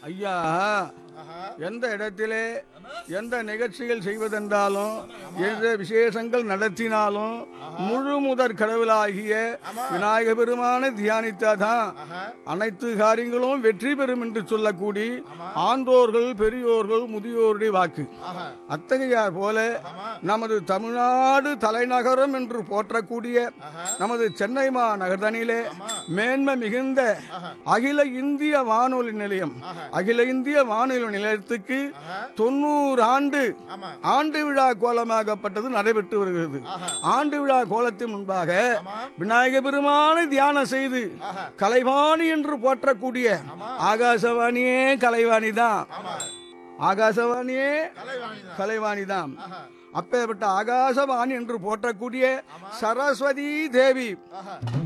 ஐயா ஆஹா எந்த இடத்திலே எந்த நிகழ்ச்சிகள் செய்வதென்றாலும் எந்த விசேஷங்கள் நடத்தினாலும் முழு முதற் கடவுளாகிய விநாயக பெருமானை தியானித்தாதான் ஆஹா அனைத்து காரியங்களும் வெற்றி பெறும் என்று சொல்லக்கூடி ஆன்றோர்கள் பெரியோர்கள் முதியோருடைய வாக்கு ஆஹா அத்தகையார் போல ஆமா நமது தமிழ்நாடு தலைநகரம் என்று போற்றக்கூடிய ஆஹா நமது சென்னை மாநகர்தனிலே மேன்மை மிகுந்த அகில இந்திய வானொலி நிலையம் ஆஹா. அகில இந்திய வானொலி நிலையத்துக்கு ஆஹா தொண்ணூறு ஆண்டு ஆமா ஆண்டு விழா கோலமாகப்பட்டது நடைபெற்று வருகிறது ஆஹா ஆண்டு விழா கோலத்தின் முன்பாக ஆமா விநாயக பெருமானை தியானம் செய்து ஆஹா கலைவாணி என்று போற்றக்கூடிய ஆகாசவாணியே கலைவாணி தான் ஆமா ஆகாசவாணியே கலைவாணி தான் கலைவாணி தான் ஆஹா அப்பேற்பட்ட ஆகாசவாணி என்று போற்றக்கூடிய சரஸ்வதி தேவி ஆஹா